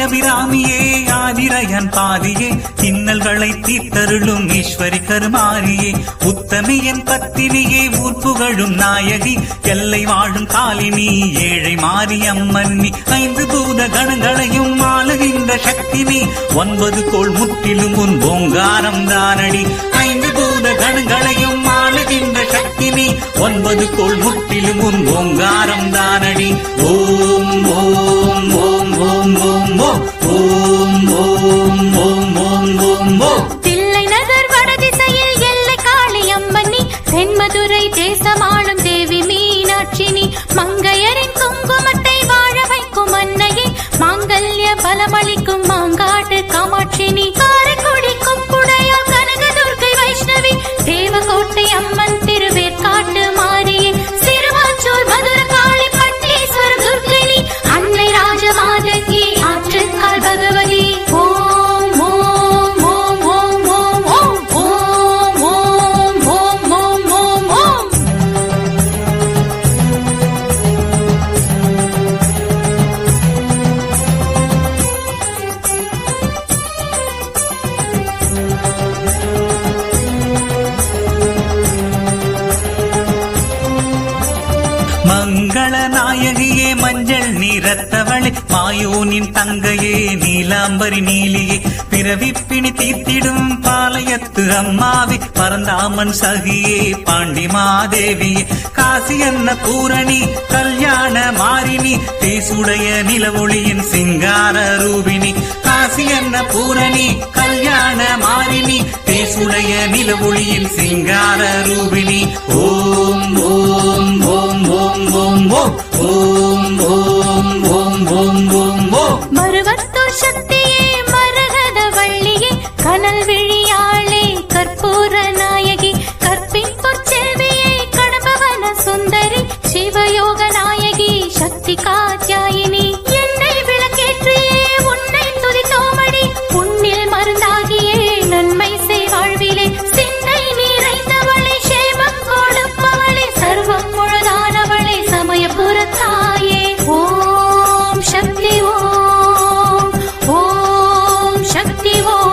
அபிராமியே ஆதிரையன் பாதியே இன்னல்களை தீர்த்தருளும் ஈஸ்வரி கருமாரியே உத்தமியன் பத்தினியே ஊர் புகழும் நாயகி எல்லை வாழும் காலினி ஏழை மாறி அம்மன் நீ ஐந்து பூத கணங்களையும் ஆளுகின்ற சக்தி நீ ஒன்பது கோள் முற்றிலும் உன் ஓங்காரம் தானடி ஐந்து பூத கணங்களையும் ஆளுகின்ற சக்தி நீ ஒன்பது கோள் முற்றிலும் உன் ஓங்காரம் தானடி ஓம் ஓம் ஓம் ஓம் ஓம் ஓம் ஓம் ஓம் ஓம் ஓம் ஓம் ஓம் தில்லை நகர் வடதிசையில் எல்லை காளி அம்மனி தென்மதுரை தேசமாளும் தேவி மீனாட்சினி மங்கையரின் குங்குமத்தை வாழ வைக்கும் அன்னையே மாங்கல்ய பலமளிக்கும் மாங்காட்டு காமாட்சினி காரைக்குடி கொப்புடையார் கனகதுர்க்கை வைஷ்ணவி தேவகோட்டை அம்மன் திருவேற்காட்டு மாரியே சிறுவாச்சூர் மதுர காளி பட்டீஸ்வர துர்க்கினி அன்னை ராஜமாதங்கி ஆற்றுக்கால் பகவதி ஓம் ஓம் ஓம் ஓம் ஓம் ஓம் ஓம் ஓம் ஓம் ஓம் ஓம் ஓம் மங்கள நாயகியே மஞ்சள் நீரத்தவளே மாயோனின் தங்கையே நீலாம்பரி நீலியே பிறவிப்பிணி தீர்த்திடும் பாளையத்து அம்மாவே பரந்தாமன் சகியே பாண்டி மாதேவியே காசி அன்ன பூரணி கல்யாண மாரினி தேசுடைய நிலவொளியின் சிங்கார ரூபினி காசி அன்ன பூரணி கல்யாண மாரினி தேசுடைய நிலவொளியின் சிங்கார ரூபினி ஓம் ஓம் ஓம் ஓம் ஓம் ஓம் ஓம் ஓம் ஓம் ஓம் ஓம் ஓம் மருவத்தூர் சக்தியே மரகத வள்ளியே கனல் விழியாளே கற்பூர நாயகி கற்பின் பொற்செல்வியே கடம்பவன சுந்தரி சிவயோக நாயகி சக்தி காத்தியாயினி என்னை விளக்கேற்றியே உன்னை துதித்தோமடி புண்ணில் மருந்தாகியே நன்மை செய்வாழ்விலே சிந்தை நிறைந்தவளே சேமம் கொடுப்பவளே சர்வம் முழுதானவளே சமயபுரத்தாயே ஓம் சக்தி ஓம் ஓம் சக்தி ஓம்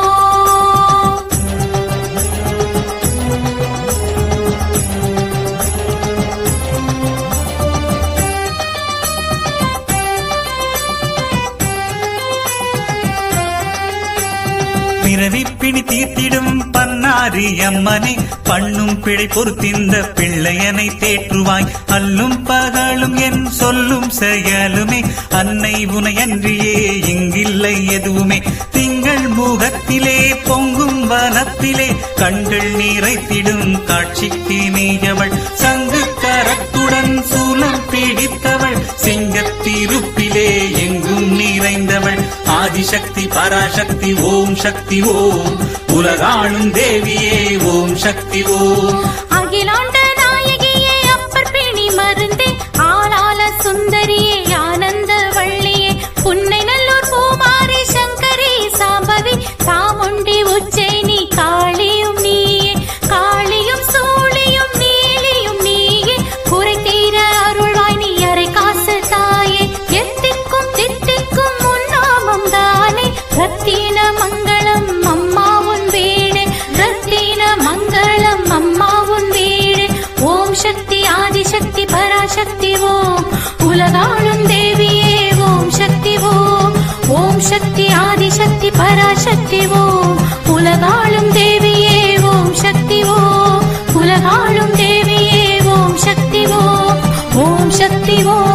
பிறவிப்பிணி தீர்த்திடும் பன்னாரி அம்மனே பண்ணும் பிழை பொறுத்திந்த பிள்ளையனை தேற்றுவாய் அல்லும் பகலும் என் சொல்லும் செயலுமே அன்னை உனையன்றியே இங்கில்லை எதுவுமே திங்கள் முகத்திலே பொங்கும் வனத்திலே கண்கள் நீரைத்திடும் காட்சிக்கு நீயவள் சங்கு கரத்துடன் சூலம் பிடித்தவள் சிங்கத்திருப்பிலே எங்கும் நிறைந்தவள் ஆதிசக்தி பராசக்தி ஓம் சக்தி ஓம் உலகாளும் தேவியே ஓம் சக்தி ஓம் அகிலாண்ட நாயகியே அப்பர் பிணி மருந்தே ஆளால சுந்தரியே ஆனந்த வள்ளியே புன்னை நல்லூர் பூமாரி சங்கரி சாம்பவி சாமுண்டி உச்சைனி காளியும் நீயே காளியும் சூழியும் நீலியும் நீயே குறை தீர அருள்வாய் நீ அரை காசு தாயே எத்திக்கும் தித்திக்கும் உன்னாமம் தானே ரத்தின மங்களம் அம்மா உன் வீடு ரத்தின மங்களம் அம்மா உன் வீடு ஓம் சக்தி ஆதிசக்தி பராசக்தி ஓம் உலகாளும் தேவியே ஓம் சக்தி ஓம் ஓம் சக்தி ஆதிசக்தி பராசக்தி ஓம் உலகாளும் தேவியே ஓம் சக்தி ஓம் உலகாளும் தேவியே ஓம் சக்தி ஓம் ஓம் சக்தி ஓம்